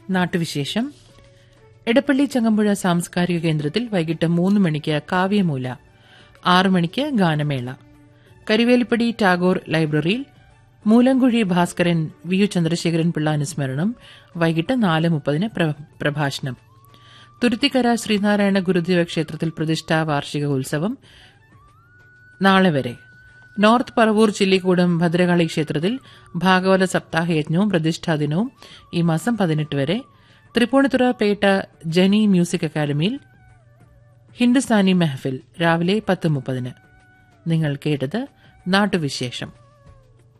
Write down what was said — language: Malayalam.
നാട്ടുവിശേഷം എടപ്പള്ളി ചങ്ങമ്പുഴ സാംസ്കാരിക കേന്ദ്രത്തിൽ വൈകിട്ട് മൂന്ന് മണിക്ക് കാവ്യമൂല ആറു മണിക്ക് ഗാനമേള കരിവേലിപ്പടി ടാഗോർ ലൈബ്രറിയിൽ മൂലങ്കുഴി ഭാസ്കരൻ വി യു ചന്ദ്രശേഖരൻ പിള്ള അനുസ്മരണം വൈകിട്ട് നാല് മുപ്പതിന് പ്ര- പ്രഭാഷണം തുരുത്തിക്കര ശ്രീനാരായണ ഗുരുദേവ ക്ഷേത്രത്തിൽ പ്രതിഷ്ഠാ വാർഷിക ഉത്സവം നാളെ വരെ നോർത്ത് പറവൂർ ചില്ലിക്കൂടം ഭദ്രകാളി ക്ഷേത്രത്തിൽ ഭാഗവത സപ്താഹയജ്ഞവും പ്രതിഷ്ഠാദിനവും ഈ മാസം പതിനെട്ട് വരെ തൃപ്പൂണിത്തുറ പേട്ട ജനി മ്യൂസിക് അക്കാദമിയിൽ ഹിന്ദുസ്ഥാനി മെഹഫിൽ രാവിലെ പത്ത് മുപ്പതിന് നിങ്ങൾ കേട്ടത് നാട്ടുവിശേഷം